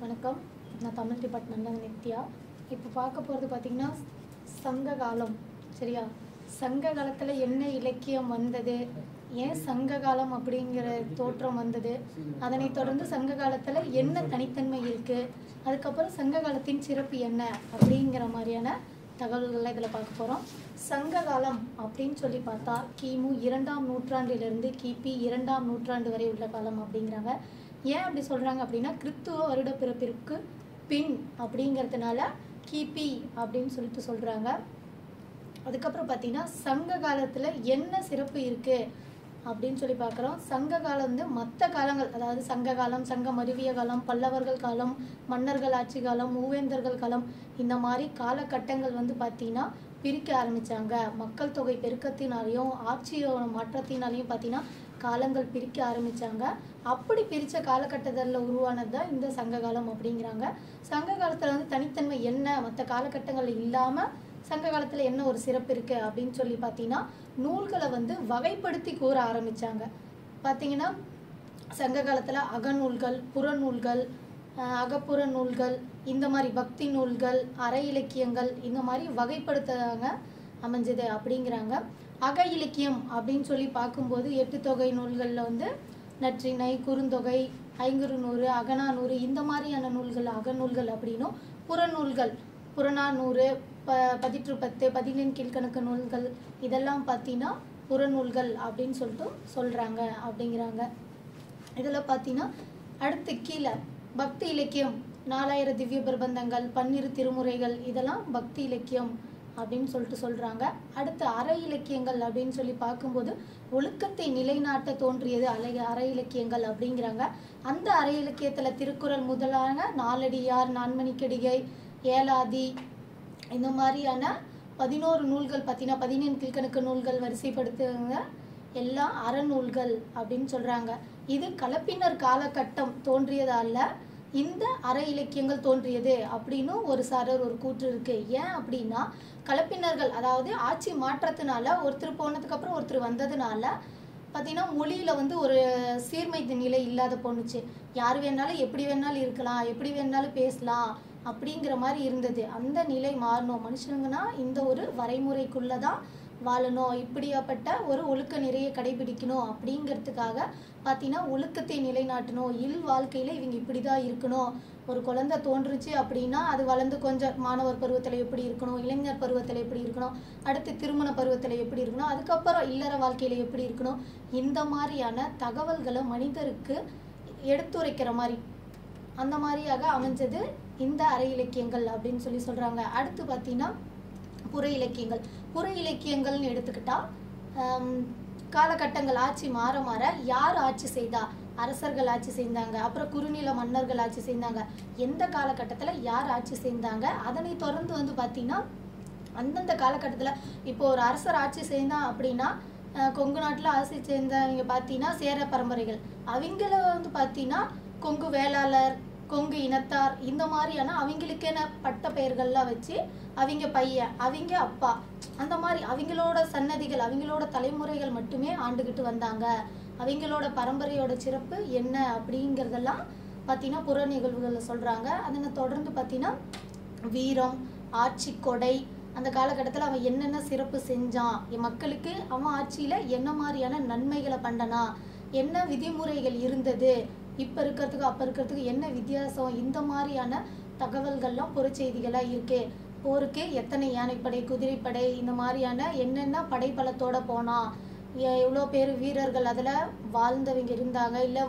வணக்கம் நான் தமிழ் டிபார்ட்மெண்ட்ல நித்யா இப்போ பார்க்க போகிறது பார்த்திங்கன்னா சங்க காலம் சரியா சங்க காலத்தில் என்ன இலக்கியம் வந்தது ஏன் சங்க காலம் அப்படிங்கிற தோற்றம் வந்தது அதனைத் தொடர்ந்து சங்க காலத்தில் என்ன தனித்தன்மை இருக்குது அதுக்கப்புறம் சங்க காலத்தின் சிறப்பு என்ன அப்படிங்கிற மாதிரியான தகவல்களை இதில் பார்க்க போகிறோம் சங்க காலம் அப்படின்னு சொல்லி பார்த்தா கிமு இரண்டாம் நூற்றாண்டிலிருந்து கிபி இரண்டாம் நூற்றாண்டு வரை உள்ள காலம் அப்படிங்கிறாங்க ஏன் அப்படி சொல்கிறாங்க அப்படின்னா கிறித்துவ வருட பிறப்பிற்கு பின் அப்படிங்கிறதுனால கிபி அப்படின்னு சொல்லிட்டு சொல்கிறாங்க அதுக்கப்புறம் பார்த்தீங்கன்னா சங்க காலத்தில் என்ன சிறப்பு இருக்குது அப்படின்னு சொல்லி பார்க்குறோம் சங்க காலம் வந்து மற்ற காலங்கள் அதாவது சங்க காலம் சங்க மருவிய காலம் பல்லவர்கள் காலம் மன்னர்கள் ஆட்சி காலம் மூவேந்தர்கள் காலம் இந்த மாதிரி காலகட்டங்கள் வந்து பார்த்தீங்கன்னா பிரிக்க ஆரம்பித்தாங்க மக்கள் தொகை பெருக்கத்தினாலையும் ஆட்சியோட மாற்றத்தினாலையும் பார்த்தீங்கன்னா காலங்கள் பிரிக்க ஆரம்பித்தாங்க அப்படி பிரித்த காலகட்டத்தில் உருவானது தான் இந்த சங்க காலம் அப்படிங்கிறாங்க சங்க காலத்தில் வந்து தனித்தன்மை என்ன மற்ற காலகட்டங்கள் இல்லாமல் சங்க காலத்தில் என்ன ஒரு சிறப்பு இருக்குது அப்படின்னு சொல்லி பார்த்தீங்கன்னா நூல்களை வந்து வகைப்படுத்தி கூற ஆரம்பித்தாங்க பார்த்தீங்கன்னா சங்க காலத்தில் அகநூல்கள் புறநூல்கள் அஹ் அகப்புற நூல்கள் இந்த மாதிரி பக்தி நூல்கள் அற இலக்கியங்கள் இந்த மாதிரி வகைப்படுத்தாங்க அமைஞ்சது அப்படிங்கிறாங்க அக இலக்கியம் அப்படின்னு சொல்லி பார்க்கும்போது எட்டு தொகை நூல்களில் வந்து நற்றிணை குறுந்தொகை ஐங்குறுநூறு அகநானூறு இந்த மாதிரியான நூல்கள் அகநூல்கள் அப்படின்னும் புறநூல்கள் புறநானூறு ப பதிற்று பத்து பதினெண் கீழ்கணக்கு நூல்கள் இதெல்லாம் பார்த்தீங்கன்னா புறநூல்கள் அப்படின்னு சொல்லிட்டு சொல்கிறாங்க அப்படிங்கிறாங்க இதில் பார்த்தீங்கன்னா அடுத்து கீழே பக்தி இலக்கியம் நாலாயிரம் திவ்ய பிரபந்தங்கள் பன்னிரு திருமுறைகள் இதெல்லாம் பக்தி இலக்கியம் அப்படின்னு சொல்லிட்டு சொல்கிறாங்க அடுத்து அற இலக்கியங்கள் அப்படின்னு சொல்லி பார்க்கும்போது ஒழுக்கத்தை நிலைநாட்ட தோன்றியது அலை அற இலக்கியங்கள் அப்படிங்கிறாங்க அந்த அற இலக்கியத்தில் திருக்குறள் முதலான நாலடியார் நான்மணிக்கடிகை ஏலாதி இந்த மாதிரியான பதினோரு நூல்கள் பார்த்தீங்கன்னா பதினேழு கீழ்கணக்கு நூல்கள் வரிசைப்படுத்துங்க எல்லாம் அறநூல்கள் அப்படின்னு சொல்கிறாங்க இது கலப்பினர் காலகட்டம் தோன்றியதால இந்த அற இலக்கியங்கள் தோன்றியது அப்படின்னு ஒரு சாரர் ஒரு கூற்று இருக்கு ஏன் அப்படின்னா கலப்பினர்கள் அதாவது ஆட்சி மாற்றத்தினால ஒருத்தர் போனதுக்கு அப்புறம் ஒருத்தர் வந்ததுனால பார்த்தீங்கன்னா மொழியில் வந்து ஒரு சீர்மை நிலை இல்லாத போணுச்சு யார் வேணாலும் எப்படி வேணாலும் இருக்கலாம் எப்படி வேணாலும் பேசலாம் அப்படிங்கிற மாதிரி இருந்தது அந்த நிலை மாறணும் மனுஷனுங்கன்னா இந்த ஒரு வரைமுறைக்குள்ளே தான் வாழணும் இப்படியாப்பட்ட ஒரு ஒழுக்க நிறைய கடைபிடிக்கணும் அப்படிங்கிறதுக்காக பார்த்தீங்கன்னா ஒழுக்கத்தை நிலைநாட்டணும் இல் வாழ்க்கையில் இவங்க இப்படி தான் இருக்கணும் ஒரு குழந்தை தோன்றுச்சு அப்படின்னா அது வளர்ந்து கொஞ்சம் மாணவர் பருவத்தில் எப்படி இருக்கணும் இளைஞர் பருவத்தில் எப்படி இருக்கணும் அடுத்து திருமண பருவத்தில் எப்படி இருக்கணும் அதுக்கப்புறம் இல்லற வாழ்க்கையில் எப்படி இருக்கணும் இந்த மாதிரியான தகவல்களை மனிதருக்கு எடுத்துரைக்கிற மாதிரி அந்த மாதிரியாக அமைஞ்சது இந்த அரை இலக்கியங்கள் அப்படின்னு சொல்லி சொல்கிறாங்க அடுத்து பார்த்தீங்கன்னா புற இலக்கியங்கள் புற இலக்கியங்கள்னு எடுத்துக்கிட்டா ஆம், காலகட்டங்கள் ஆட்சி மாற மாற யார் ஆட்சி செய்தா அரசர்கள் ஆட்சி செய்தாங்க அப்புறம் குறுநில மன்னர்கள் ஆட்சி செய்தாங்க எந்த காலகட்டத்தில் யார் ஆட்சி செய்தாங்க அதனை தொடர்ந்து வந்து பார்த்தீங்கன்னா அந்தந்த காலகட்டத்தில் இப்போ ஒரு அரசர் ஆட்சி செய்தான் அப்படின்னா அஹ், கொங்கு நாட்டில் ஆட்சி செய்தவங்க பார்த்தீங்கன்னா சேர பரம்பரைகள் அவங்கள வந்து பார்த்தீங்கன்னா கொங்கு வேளாளர் கொங்கு இனத்தார் இந்த மாதிரியான அவங்களுக்கென பட்ட பெயர்கள்லாம் வச்சு அவங்க பையன் அவங்க அப்பா அந்த மாதிரி அவங்களோட சன்னதிகள் அவங்களோட தலைமுறைகள் மட்டுமே ஆண்டுகிட்டு வந்தாங்க அவங்களோட பரம்பரையோட சிறப்பு என்ன அப்படிங்கிறதெல்லாம் பார்த்தீங்கன்னா புற நிகழ்வுகளில் சொல்கிறாங்க அதனை தொடர்ந்து பார்த்தீங்கன்னா வீரம் ஆட்சி கொடை அந்த காலகட்டத்தில் அவன் என்னென்ன சிறப்பு செஞ்சான் என் மக்களுக்கு அவன் ஆட்சியில் என்ன மாதிரியான நன்மைகளை பண்ணனா என்ன விதிமுறைகள் இருந்தது இப்போ இருக்கிறதுக்கு அப்போ இருக்கிறதுக்கு என்ன வித்தியாசம் இந்த மாதிரியான தகவல்கள்லாம் புறச்செய்திகளாக இருக்கு போருக்கு எத்தனை யானைப்படை குதிரைப்படை இந்த மாதிரியான என்னென்ன படைபலத்தோட போனா எ- எவ்வளோ பேர் வீரர்கள் அதில் வாழ்ந்தவங்க இருந்தாங்க இல்லை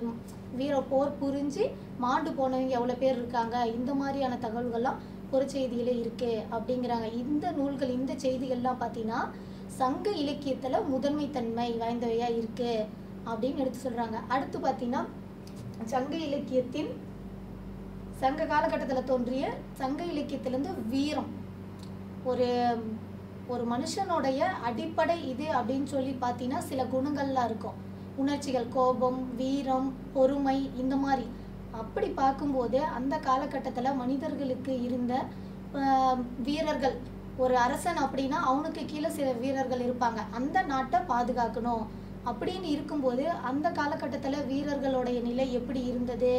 வீர போர் புரிஞ்சு மாண்டு போனவங்க எவ்வளோ பேர் இருக்காங்க இந்த மாதிரியான தகவல்கள்லாம் புறச்செய்தியில் இருக்கு அப்படிங்கிறாங்க இந்த நூல்கள் இந்த செய்திகள்லாம் பார்த்தீங்கன்னா சங்க இலக்கியத்தில் முதன்மைத்தன்மை வாய்ந்தவையா இருக்கு அப்படின்னு எடுத்து சொல்றாங்க அடுத்து பார்த்தீங்கன்னா சங்க இலக்கியத்தின் சங்க காலகட்டத்தில் தோன்றிய சங்க இலக்கியத்திலேருந்து வீரம் ஒரு ஒரு மனுஷனுடைய அடிப்படை இது அப்படின்னு சொல்லி பார்த்தீங்கன்னா சில குணங்கள்லாம் இருக்கும் உணர்ச்சிகள் கோபம் வீரம் பொறுமை இந்த மாதிரி அப்படி பார்க்கும்போது அந்த காலகட்டத்தில் மனிதர்களுக்கு இருந்த ஆஹ், வீரர்கள் ஒரு அரசன் அப்படின்னா அவனுக்கு கீழே சில வீரர்கள் இருப்பாங்க அந்த நாட்டை பாதுகாக்கணும் அப்படின்னு இருக்கும்போது அந்த காலகட்டத்தில் வீரர்களுடைய நிலை எப்படி இருந்தது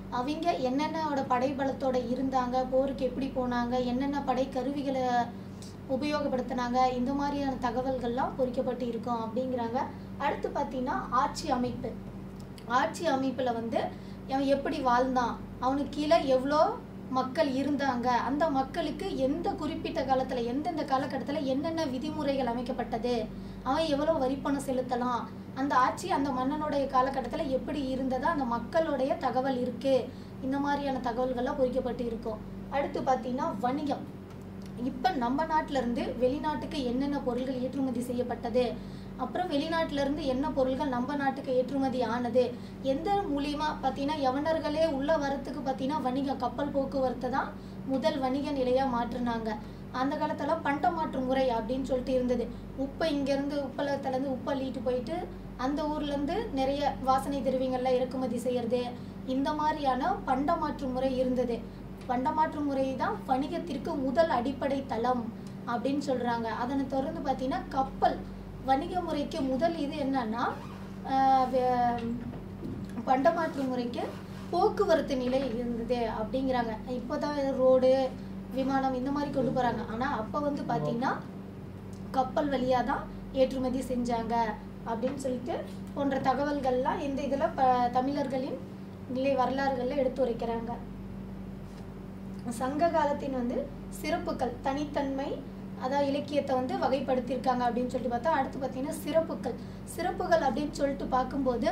அவங்க என்னென்னோட படைபலத்தோட இருந்தாங்க போருக்கு எப்படி போனாங்க என்னென்ன படை கருவிகளை உபயோகப்படுத்தினாங்க இந்த மாதிரியான தகவல்கள்லாம் பொறிக்கப்பட்டு இருக்கும் அப்படிங்கிறாங்க அடுத்து பார்த்தீங்கன்னா ஆட்சி அமைப்பு ஆட்சி அமைப்பில் வந்து அவன் எப்படி வாழ்ந்தான் அவனுக்கு கீழே எவ்வளோ மக்கள் இருந்தாங்க அந்த மக்களுக்கு எந்த குறிப்பிட்ட காலத்தில் எந்தெந்த காலகட்டத்தில் என்னென்ன விதிமுறைகள் அமைக்கப்பட்டது அவன் எவ்வளோ வரிப்பணம் செலுத்தலாம் அந்த ஆட்சி அந்த மன்னனுடைய காலகட்டத்தில் எப்படி இருந்ததா அந்த மக்களுடைய தகவல் இருக்குது இந்த மாதிரியான தகவல்கள்லாம் பொறிக்கப்பட்டு இருக்கும் அடுத்து பார்த்தீங்கன்னா வணிகம் இப்போ நம்ம நாட்டுல இருந்து வெளிநாட்டுக்கு என்னென்ன பொருள்கள் ஏற்றுமதி செய்யப்பட்டது அப்புறம் வெளிநாட்டுல இருந்து என்ன பொருள்கள் நம்ம நாட்டுக்கு ஏற்றுமதி ஆனது எந்த மூலியமா பார்த்தீங்கன்னா யவனர்களே உள்ள வரத்துக்கு பார்த்தீங்கன்னா வணிகம் கப்பல் போக்குவரத்தை தான் முதல் வணிக நிலையா மாற்றினாங்க அந்த காலத்துல பண்ட மாற்று முறை அப்படின்னு சொல்லிட்டு இருந்தது உப்பை இங்கேருந்து உப்பளத்துலேருந்து உப்பை அள்ளிட்டு போயிட்டு அந்த ஊர்லேருந்து நிறைய வாசனை திரவியங்கள்லாம் இறக்குமதி செய்யறது இந்த மாதிரியான பண்ட மாற்று முறை இருந்தது பண்டமாற்று முறை தான் வணிகத்திற்கு முதல் அடிப்படை தளம் அப்படின்னு சொல்றாங்க அதனை தொடர்ந்து பார்த்தீங்கன்னா கப்பல் வணிக முறைக்கு முதல் இது என்னன்னா ஆஹ் வே- பண்டமாற்று முறைக்கு போக்குவரத்து நிலை இருந்தது அப்படிங்கிறாங்க இப்போதான் ரோடு விமானம் இந்த மாதிரி கொண்டு போறாங்க ஆனா அப்போ வந்து பார்த்தீங்கன்னா கப்பல் வழியா தான் ஏற்றுமதி செஞ்சாங்க அப்படின்னு சொல்லிட்டு போன்ற தகவல்கள்லாம் இந்த இதில் ப தமிழர்களின் நிலை வரலாறுகளில் எடுத்து உரைக்கிறாங்க சங்க காலத்தின் வந்து சிறப்புகள் தனித்தன்மை அதான் இலக்கியத்தை வந்து வகைப்படுத்தியிருக்காங்க அப்படின்னு சொல்லிட்டு பார்த்தா அடுத்து பார்த்தீங்கன்னா சிறப்புகள் சிறப்புகள் அப்படின்னு சொல்லிட்டு பார்க்கும்போது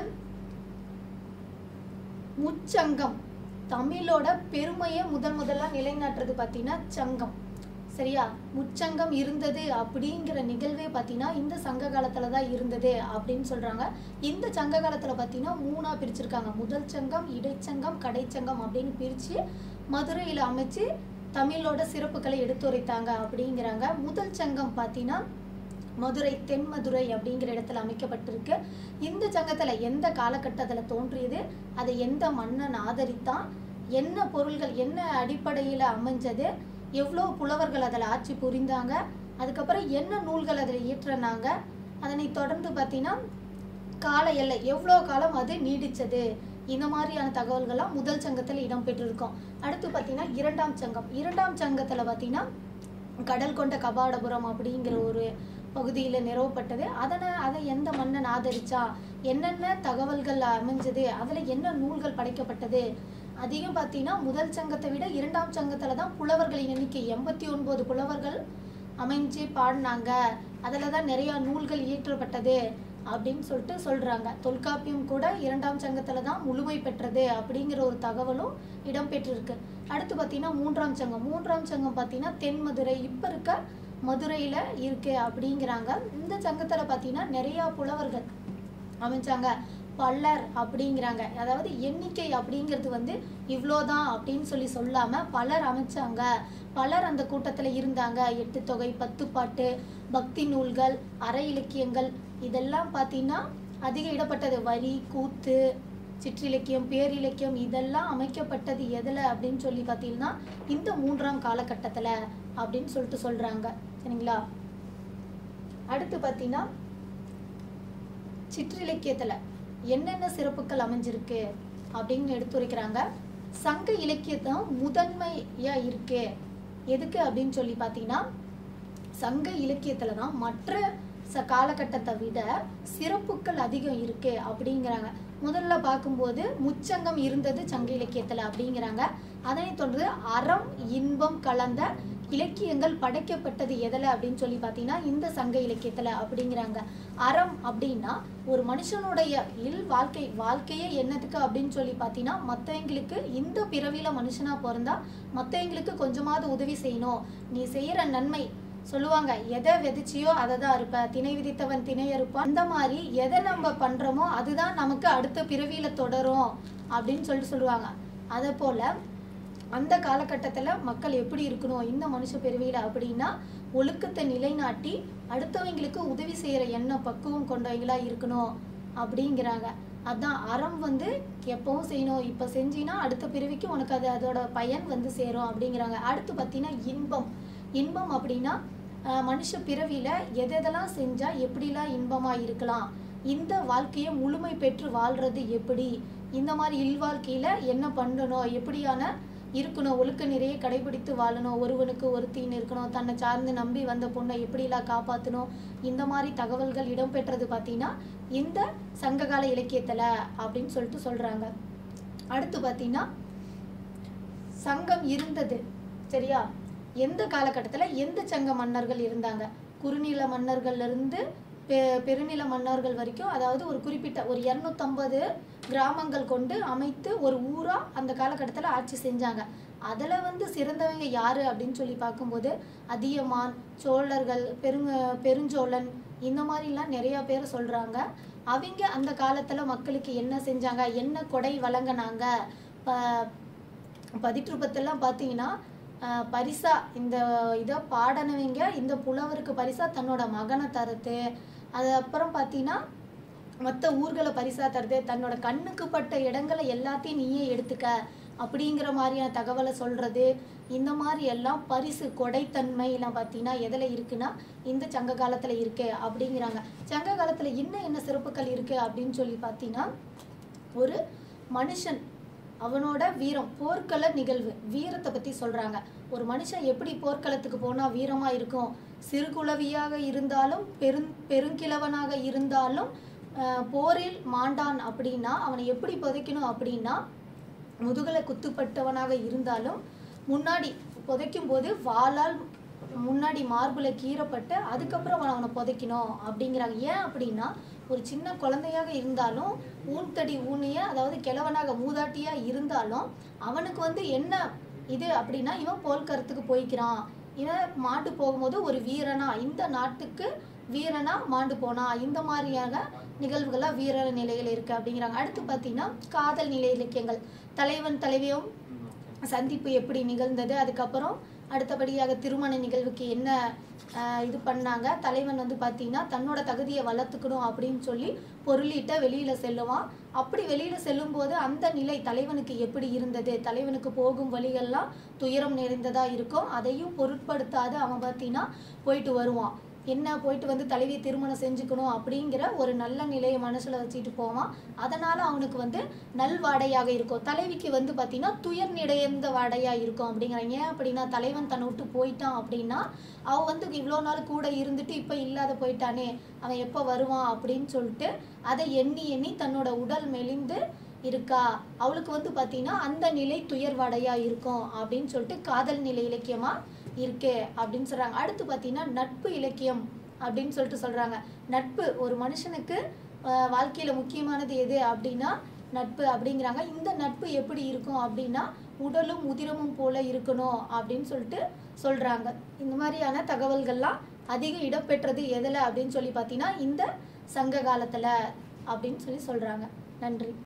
முச்சங்கம் தமிழோட பெருமையை முதல் முதல்ல நிலைநாட்டுறது பார்த்தீங்கன்னா சங்கம் சரியா முச்சங்கம் இருந்தது அப்படிங்கிற நிகழ்வே பார்த்தீங்கன்னா இந்த சங்க காலத்துல தான் இருந்தது அப்படின்னு சொல்றாங்க இந்த சங்க காலத்துல பார்த்தீங்கன்னா மூணா பிரிச்சிருக்காங்க முதல் சங்கம் இடைச்சங்கம் கடைச்சங்கம் அப்படின்னு பிரிச்சு மதுரையில அமைச்சு தமிழோட சிறப்புகளை எடுத்துரைத்தாங்க அப்படிங்கிறாங்க முதல் சங்கம் பார்த்தீங்கன்னா மதுரை தென்மதுரை அப்படிங்கிற இடத்துல அமைக்கப்பட்டிருக்கு இந்த சங்கத்துல எந்த காலகட்டத்துல தோன்றியது அதை எந்த மன்னன் ஆதரித்தான் என்ன பொருள்கள் என்ன அடிப்படையில அமைஞ்சது எவ்வளோ புலவர்கள் அதில் ஆட்சி புரிந்தாங்க அதுக்கப்புறம் என்ன நூல்கள் அதில் இயற்றினாங்க அதனை தொடர்ந்து பார்த்தீங்கன்னா கால எல்லை எவ்வளோ காலம் அது நீடிச்சது இந்த மாதிரியான தகவல்கள்லாம் முதல் சங்கத்தில் இடம்பெற்றிருக்கும் அடுத்து பார்த்தீங்கன்னா இரண்டாம் சங்கம் இரண்டாம் சங்கத்தில் பார்த்தீங்கன்னா கடல் கொண்ட கபாடபுரம் அப்படிங்கிற ஒரு பகுதியில் நிறுவப்பட்டது அதனை அதை எந்த மன்னன் ஆதரிச்சா என்னென்ன தகவல்கள் அமைஞ்சது அதில் என்ன நூல்கள் படைக்கப்பட்டது அதிகம் பார்த்தீங்கன்னா முதல் சங்கத்தை விட இரண்டாம் சங்கத்தில் தான் புலவர்களின் எண்ணிக்கை எண்பத்தி ஒன்பது புலவர்கள் அமைஞ்சு பாடினாங்க அதில் தான் நிறைய நூல்கள் இயற்றப்பட்டது அப்படின்னு சொல்லிட்டு சொல்றாங்க தொல்காப்பியம் கூட இரண்டாம் சங்கத்துல தான் முழுமை பெற்றது அப்படிங்கிற ஒரு தகவலும் இடம்பெற்றிருக்கு அடுத்து பார்த்தீங்கன்னா மூன்றாம் சங்கம் மூன்றாம் சங்கம் பார்த்தீங்கன்னா தென்மதுரை இப்போ இருக்க மதுரையில இருக்கு அப்படிங்கிறாங்க இந்த சங்கத்துல பார்த்தீங்கன்னா நிறைய புலவர்கள் அமைச்சாங்க பல்லர் அப்படிங்கிறாங்க அதாவது எண்ணிக்கை அப்படிங்கிறது வந்து இவ்வளோதான் அப்படின்னு சொல்லி சொல்லாம பலர் அமைச்சாங்க பலர் அந்த கூட்டத்துல இருந்தாங்க எட்டு தொகை பத்து பாட்டு பக்தி நூல்கள் அற இலக்கியங்கள் இதெல்லாம் பார்த்தீங்கன்னா அதிக இடப்பட்டது வரி கூத்து சிற்றிலக்கியம் பேரிலக்கியம் இதெல்லாம் அமைக்கப்பட்டது எதுல அப்படின்னு சொல்லி பார்த்தீங்கன்னா இந்த மூன்றாம் காலகட்டத்துல அப்படின்னு சொல்லிட்டு சொல்றாங்க சரிங்களா அடுத்து பார்த்தீங்கன்னா சிற்றிலக்கியத்துல என்னென்ன சிறப்புகள் அமைஞ்சிருக்கு அப்படின்னு எடுத்துரைக்கிறாங்க சங்க இலக்கியத்தான் முதன்மையா இருக்கு எதுக்கு அப்படின்னு சொல்லி பார்த்தீங்கன்னா சங்க இலக்கியத்துல தான் மற்ற ச காலகட்டத்தை விட சிறப்புகள் அதிகம் இருக்கு அப்படிங்கிறாங்க முதல்ல பார்க்கும்போது முச்சங்கம் இருந்தது சங்க இலக்கியத்துல அப்படிங்கிறாங்க அதனைத் தொடர்ந்து அறம் இன்பம் கலந்த இலக்கியங்கள் படைக்கப்பட்டது எதில் அப்படின்னு சொல்லி பார்த்தீங்கன்னா இந்த சங்க இலக்கியத்துல அப்படிங்கிறாங்க அறம் அப்படின்னா ஒரு மனுஷனுடைய இல் வாழ்க்கை வாழ்க்கையே என்னத்துக்கு அப்படின்னு சொல்லி பார்த்தீங்கன்னா மற்றவங்களுக்கு இந்த பிறவியில மனுஷனா பிறந்தா மற்றவங்களுக்கு கொஞ்சமாவது உதவி செய்யணும் நீ செய்யற நன்மை சொல்லுவாங்க எதை விதைச்சியோ அதை தான் இருப்ப திணை விதித்தவன் திணை அறுப்பான் அந்த மாதிரி எதை நம்ம பண்றோமோ அதுதான் நமக்கு அடுத்த பிறவியில தொடரும் அப்படின்னு சொல்லிட்டு சொல்லுவாங்க அதே போல அந்த காலகட்டத்துல மக்கள் எப்படி இருக்கணும் இந்த மனுஷ பிறவியில அப்படின்னா ஒழுக்கத்தை நிலைநாட்டி அடுத்தவங்களுக்கு உதவி செய்யற எண்ணம் பக்குவம் கொண்டவங்களா இருக்கணும் அப்படிங்கிறாங்க அதான் அறம் வந்து எப்பவும் செய்யணும் இப்போ செஞ்சினா அடுத்த பிறவிக்கு உனக்கு அது அதோட பயன் வந்து சேரும் அப்படிங்கிறாங்க அடுத்து பார்த்தீங்கன்னா இன்பம் இன்பம் அப்படின்னா ஆஹ், மனுஷ பிறவியில எதெதெல்லாம் செஞ்சா எப்படிலாம் இன்பமா இருக்கலாம் இந்த வாழ்க்கையை முழுமை பெற்று வாழ்றது எப்படி இந்த மாதிரி இல்வாழ்க்கையில் என்ன பண்ணணும் எப்படியான இருக்கணும் ஒழுக்க நிறைய கடைபிடித்து வாழணும் ஒருவனுக்கு ஒருத்தின்னு இருக்கணும் தன்னை சார்ந்து நம்பி வந்த பொண்ணை எப்படிலாம் காப்பாற்றணும் இந்த மாதிரி தகவல்கள் இடம்பெற்றது பார்த்தீங்கன்னா இந்த சங்ககால இலக்கியத்தில் அப்படின்னு சொல்லிட்டு சொல்கிறாங்க அடுத்து பார்த்தீங்கன்னா சங்கம் இருந்தது சரியா எந்த காலகட்டத்தில் எந்த சங்க மன்னர்கள் இருந்தாங்க குறுநில மன்னர்கள்ல இருந்து பெ பெருநில மன்னர்கள் வரைக்கும் அதாவது ஒரு குறிப்பிட்ட ஒரு இரநூத்தம்பது கிராமங்கள் கொண்டு அமைத்து ஒரு ஊராக அந்த காலகட்டத்தில் ஆட்சி செஞ்சாங்க அதில் வந்து சிறந்தவங்க யார் அப்படின்னு சொல்லி பார்க்கும்போது அதியமான் சோழர்கள் பெருங்க பெருஞ்சோழன் இந்த மாதிரிலாம் நிறையா பேர் சொல்கிறாங்க அவங்க அந்த காலத்தில் மக்களுக்கு என்ன செஞ்சாங்க என்ன கொடை வழங்கினாங்க பதிற்றுப்பத்தெல்லாம் பார்த்தீங்கன்னா அஹ், பரிசா இந்த இதை பாடினவங்க இந்த புலவருக்கு பரிசா தன்னோட மகனை தருது அது அப்புறம் பார்த்தீங்கன்னா மற்ற ஊர்களை பரிசா தருது தன்னோட கண்ணுக்கு பட்ட இடங்களை எல்லாத்தையும் நீயே எடுத்துக்க அப்படிங்கிற மாதிரியான தகவலை சொல்றது இந்த மாதிரி எல்லாம் பரிசு கொடைத்தன்மையெல்லாம் பார்த்தீங்கன்னா எதில் இருக்குன்னா இந்த சங்க காலத்தில் இருக்கு அப்படிங்கிறாங்க சங்க காலத்தில் இன்னும் என்ன சிறப்புகள் இருக்கு அப்படின்னு சொல்லி பார்த்தீங்கன்னா ஒரு மனுஷன் அவனோட வீரம் போர்க்கள நிகழ்வு வீரத்தை பற்றி சொல்கிறாங்க ஒரு மனுஷன் எப்படி போர்க்களத்துக்கு போனால் வீரமாக இருக்கும் சிறுகுலவியாக இருந்தாலும் பெருங் பெருங்கிழவனாக இருந்தாலும் அஹ், போரில் மாண்டான் அப்படின்னா அவனை எப்படி புதைக்கணும் அப்படின்னா முதுகலை குத்துப்பட்டவனாக இருந்தாலும் முன்னாடி புதைக்கும் போது வாளால் முன்னாடி மார்புல கீறப்பட்டு அதுக்கப்புறம் அவனை அவனை புதைக்கணும் அப்படிங்கிறாங்க ஏன் அப்படின்னா ஒரு சின்ன குழந்தையாக இருந்தாலும் ஊன்தடி ஊனிய அதாவது கிழவனாக மூதாட்டியா இருந்தாலும் அவனுக்கு வந்து என்ன இது அப்படின்னா இவன் போர்க்கறத்துக்கு போய்க்கிறான் இவன் மாண்டு போகும்போது ஒரு வீரனா இந்த நாட்டுக்கு வீரனா மாண்டு போனா இந்த மாதிரியான நிகழ்வுகள்லாம் வீர நிலையில் இருக்கு அப்படிங்கிறாங்க அடுத்து பார்த்தீங்கன்னா காதல் நிலை இலக்கியங்கள் தலைவன் தலைவியும் சந்திப்பு எப்படி நிகழ்ந்தது அதுக்கப்புறம் அடுத்தபடியாக திருமண நிகழ்வுக்கு என்ன ஆஹ், இது பண்ணாங்க தலைவன் வந்து பார்த்தீங்கன்னா தன்னோட தகுதியை வளர்த்துக்கணும் அப்படின்னு சொல்லி பொருளீட்ட வெளியில செல்லுவான் அப்படி வெளியில செல்லும்போது அந்த நிலை தலைவனுக்கு எப்படி இருந்தது தலைவனுக்கு போகும் வழிகள்லாம் துயரம் நிறைந்ததா இருக்கும் அதையும் பொருட்படுத்தாத அவன் பார்த்தீங்கன்னா போயிட்டு வருவான் என்ன போயிட்டு வந்து தலைவியை திருமணம் செஞ்சுக்கணும் அப்படிங்கிற ஒரு நல்ல நிலையை மனசுல வச்சுட்டு போவான் அதனால அவனுக்கு வந்து நல்வாடையாக இருக்கும் தலைவிக்கு வந்து பார்த்தீங்கன்னா துயர் நிறைந்த வாடையா இருக்கும் அப்படிங்கிறாங்க ஏன் அப்படின்னா தலைவன் தன்னை விட்டு போயிட்டான் அப்படின்னா அவ வந்து இவ்வளோ நாள் கூட இருந்துட்டு இப்போ இல்லாத போயிட்டானே அவன் எப்போ வருவான் அப்படின்னு சொல்லிட்டு அதை எண்ணி எண்ணி தன்னோட உடல் மெலிந்து இருக்கா அவளுக்கு வந்து பார்த்தீங்கன்னா அந்த நிலை துயர்வாடையா இருக்கும் அப்படின்னு சொல்லிட்டு காதல் நிலை இலக்கியமா இருக்கு அப்படின்னு சொல்றாங்க அடுத்து பார்த்தீங்கன்னா நட்பு இலக்கியம் அப்படின்னு சொல்லிட்டு சொல்றாங்க நட்பு ஒரு மனுஷனுக்கு அஹ், வாழ்க்கையில முக்கியமானது எது அப்படின்னா நட்பு அப்படிங்கிறாங்க இந்த நட்பு எப்படி இருக்கும் அப்படின்னா உடலும் உதிரமும் போல இருக்கணும் அப்படின்னு சொல்லிட்டு சொல்றாங்க இந்த மாதிரியான தகவல்கள்லாம் அதிகம் இடம்பெற்றது எதில் அப்படின்னு சொல்லி பார்த்தீங்கன்னா இந்த சங்க காலத்துல அப்படின்னு சொல்லி சொல்றாங்க நன்றி